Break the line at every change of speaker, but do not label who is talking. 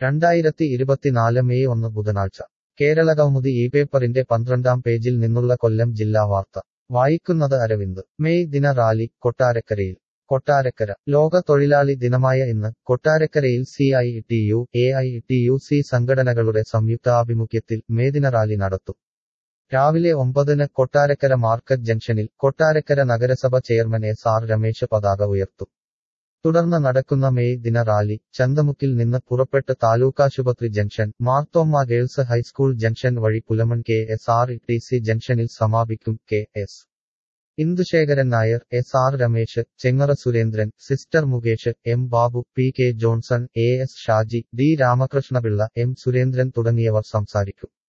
രണ്ടായിരത്തി ഇരുപത്തിനാല് മെയ് ഒന്ന് ബുധനാഴ്ച കേരളകൗമുദി ഈ പേപ്പറിന്റെ പന്ത്രണ്ടാം പേജിൽ നിന്നുള്ള കൊല്ലം ജില്ലാ വാർത്ത വായിക്കുന്നത് അരവിന്ദ് മെയ് ദിന റാലി കൊട്ടാരക്കരയിൽ കൊട്ടാരക്കര ലോക തൊഴിലാളി ദിനമായ ഇന്ന് കൊട്ടാരക്കരയിൽ C I T U A I T U C സംഘടനകളുടെ സംയുക്താഭിമുഖ്യത്തിൽ മേദിന റാലി നടത്തും രാവിലെ ഒമ്പതിന് കൊട്ടാരക്കര മാർക്കറ്റ് ജംഗ്ഷനിൽ കൊട്ടാരക്കര നഗരസഭ ചെയർമാൻ എസ് ആർ രമേശ് പതാക ഉയർത്തും തുടർന്ന് നടക്കുന്ന മെയ് ദിന റാലി ചന്തമുക്കിൽ നിന്ന് പുറപ്പെട്ട് താലൂക്കാശുപത്രി junction Marthoma girls high school junction വഴി Pulamon K S R T C ജംഗ്ഷനിൽ സമാപിക്കും K S Indusekharan Nair S R Ramesh Chengara Surendran sister Mukesh M Babu P K Johnson A S Shaji D Ramakrishnapillai M Surendran തുടങ്ങിയവർ സംസാരിക്കും